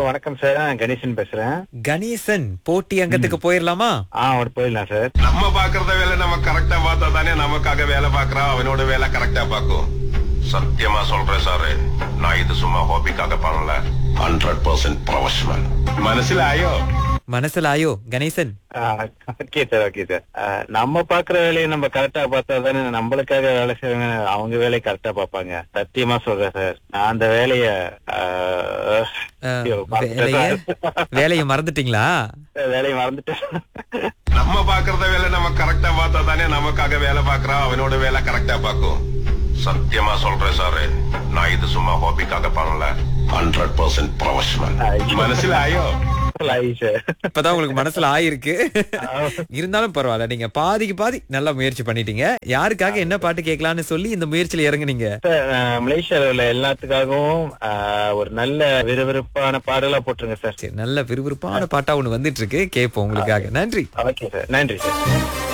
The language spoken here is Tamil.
வணக்கம் சார் நான் கணேசன் பேசுறேன் கணேசன் போட்டி அங்கத்துக்கு போயிடலாமா ஆ ஒரு போயிடலாம் சார் நம்ம பாக்குறத வேலை நம்ம கரெக்டா பார்த்தா தானே நமக்காக வேலை பாக்குறான் அவனோட வேலை கரெக்டா பார்க்கும் சத்தியமா சொல்றேன் சாரு நான் இது சும்மா ஹாபிக்காக பண்ணல ஹண்ட்ரட் பர்சன்ட் ப்ரொஃபஷனல் മനസ്സിലായോ மனசுல ஆயோ Ganesan okay sir okay sir நம்ம பாக்குற வேலையை நம்ம கரெக்டா பார்த்தா தானே நம்மளுக்காக வேலை செய்வாங்க அவங்க வேலையை கரெக்டா பார்ப்பாங்க சத்தியமா சொல்றேன் சார் நான் அந்த வேலைய ஆ, அஹ், ஐயோ, வேலைய வேலைய மறந்துட்டீங்களா வேலையை மறந்துட்டேன் நம்ம பாக்குறத வேலை நம்ம கரெக்டா பார்த்தா தானே நமக்காக வேலை பாக்குறான் அவனோட வேலை கரெக்டா பார்க்கும் சத்தியமா சொல்றேன் சாரு நான் இது சும்மா ஹாபிக்காக பண்ணல ஹண்ட்ரட் பர்சன்ட் ப்ரொஃபஷனல் മനസ്സിലായോ ஆயி சார் இப்பதான் உங்களுக்கு மனசுல ஆயிருக்கு இருந்தாலும் பரவாயில்ல நீங்க பாதிக்கு பாதி நல்லா முயற்சி பண்ணிட்டீங்க யாருக்காக என்ன பாட்டு கேட்கலாம்னு சொல்லி இந்த முயற்சியில இறங்குனீங்க சார் ஆ, மலேசியால உள்ள எல்லாத்துக்காகவும் ஆ, ஒரு நல்ல விறுவிறுப்பான பாடலா போட்டுருங்க சார் சரி நல்ல விறுவிறுப்பான பாட்டா ஒண்ணு வந்துட்டு இருக்கு கேட்போம் உங்களுக்காக நன்றி ஓகே சார் நன்றி சார்